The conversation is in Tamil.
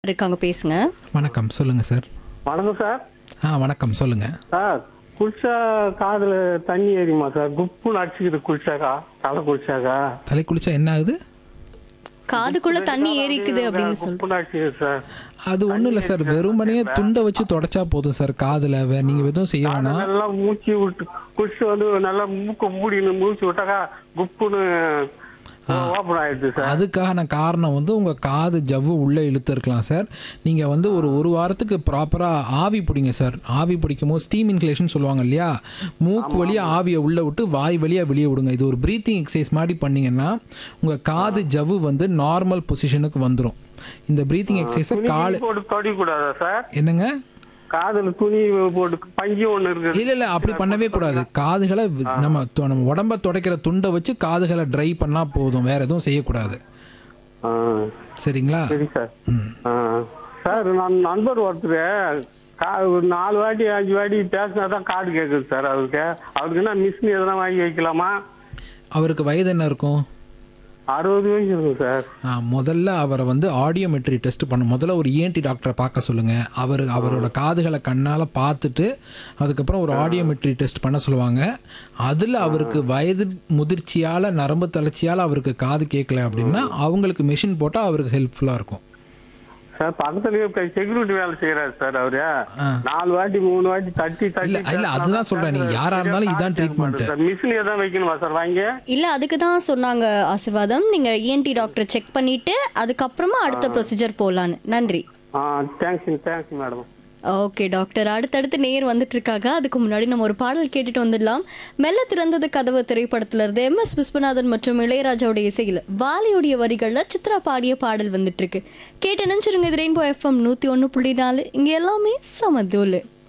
இருக்காங்க பேசுங்க வணக்கம் சொல்லுங்க சார் வணக்கம் சார் ஆ வணக்கம் சொல்லுங்க சார் குளிச்சா காதுல தண்ணி ஏறிமா சார் குப்புன்னு அடிச்சுக்குது குளிச்சாக்கா தலை குளிச்சாக்கா தலை குளிச்சா என்ன ஆகுது காதுக்குள்ள தண்ணி ஏறிக்குது அப்படின்னு சொல்லி குப்புன்னு அடிச்சுக்குது சார் அது ஒன்றும் இல்லை சார் வெறுமனையே துண்டை வச்சு தொடச்சா போதும் சார் காதில் வே நீங்கள் எதுவும் செய்ய வேணாம் நல்லா மூச்சு விட்டு குளிச்சு வந்து நல்லா மூக்க மூடின்னு மூச்சு விட்டாக்கா குப்புன்னு ஓப்பன் ஆயிடுது சார் அதுக்கான காரணம் வந்து உங்கள் காது ஜவ்வு உள்ளே இழுத்துருக்கலாம் சார் நீங்கள் வந்து ஒரு ஒரு வாரத்துக்கு ப்ராப்பராக ஆவி பிடிங்க சார் ஆவி பிடிக்கும் போது ஸ்டீம் இன்ஹலேஷன் சொல்லுவாங்க இல்லையா மூக்கு வழியாக ஆவியை உள்ளே விட்டு வாய் வழியாக வெளியே விடுங்க இது ஒரு ப்ரீத்திங் எக்ஸசைஸ் மாதிரி பண்ணீங்கன்னா உங்கள் காது ஜவ்வு வந்து நார்மல் பொசிஷனுக்கு வந்துடும் இந்த ப்ரீத்திங் எக்ஸசைஸை துணி காலை போட்டு தொடி கூடாதா சார் என்னங்க காதுல துணி போட்டு பஞ்சு ஒண்ணு இருக்கு இல்ல இல்ல அப்படி பண்ணவே கூடாது காதுகளை வி- நம்ம தொ- நம்ம உடம்ப துடைக்கிற துண்டை வச்சு காதுகளை ட்ரை பண்ணா போதும் வேற எதுவும் செய்யக்கூடாது ஆ, சரிங்களா சரி சார் ஆ. சார் நான் நண்பர் ஒருத்தர் கா ஒரு நாலு வாட்டி அஞ்சு வாட்டி பேசினா தான் கார்டு கேட்குது சார் அவருக்கு அவருக்கு என்ன மிஷின் எதனா வாங்கி வைக்கலாமா அவருக்கு வயது என்ன இருக்கும் அறுபது வயசு இருக்கும் சார் ஆ, முதல்ல அவரை வந்து ஆடியோமெட்ரி டெஸ்ட் பண்ண முதல்ல ஒரு இஎன்டி டாக்டரை பார்க்க சொல்லுங்க அவர் அவரோட காதுகளை கண்ணால் பார்த்துட்டு அதுக்கப்புறம் ஒரு ஆடியோமெட்ரி டெஸ்ட் பண்ண சொல்லுவாங்க அதில் அவருக்கு வயது முதிர்ச்சியால் நரம்பு தளர்ச்சியால் அவருக்கு காது கேட்கல அப்படின்னா அவங்களுக்கு மிஷின் போட்டால் அவருக்கு ஹெல்ப்ஃபுல்லாக இருக்கும் சார் பக்கத்துலயே செக்யூரிட்டி வேலை செய்யறாரு சார் அவரு நாலு வாட்டி மூணு வாட்டி தட்டி தட்டி இல்ல, இல்ல, அதுதான் சொல்றேன். நீங்க யாரா இருந்தாலும் இதான் treatment. சார் மிஷின் எதாவது வைக்கணுமா சார் வாங்கி இல்ல அதுக்கு தான் சொன்னாங்க ஆசிர்வாதம் நீங்க இஎன்டி டாக்டர் செக் பண்ணிட்டு அதுக்கப்புறமா அடுத்த ப்ரொசீஜர் போலான்னு நன்றி ஆ thanks thanks madam okay doctor அடுத்தடுத்து நேர் வந்துட்டு இருக்காங்க அதுக்கு முன்னாடி நம்ம ஒரு பாடல் கேட்டுட்டு வந்துடலாம் மெல்ல திறந்தது கதவு திரைப்படத்துல இருந்து எம் எஸ் விஸ்வநாதன் மற்றும் இளையராஜாவுடைய இசையில வாலியுடைய வரிகள்ல சித்ரா பாடிய பாடல் வந்துட்டு இருக்கு கேட்டு நினைச்சிருங்க இது ரெயின்போ எஃப்எம் நூத்தி ஒன்னு புள்ளி நாலு இங்க எல்லாமே சமதூலு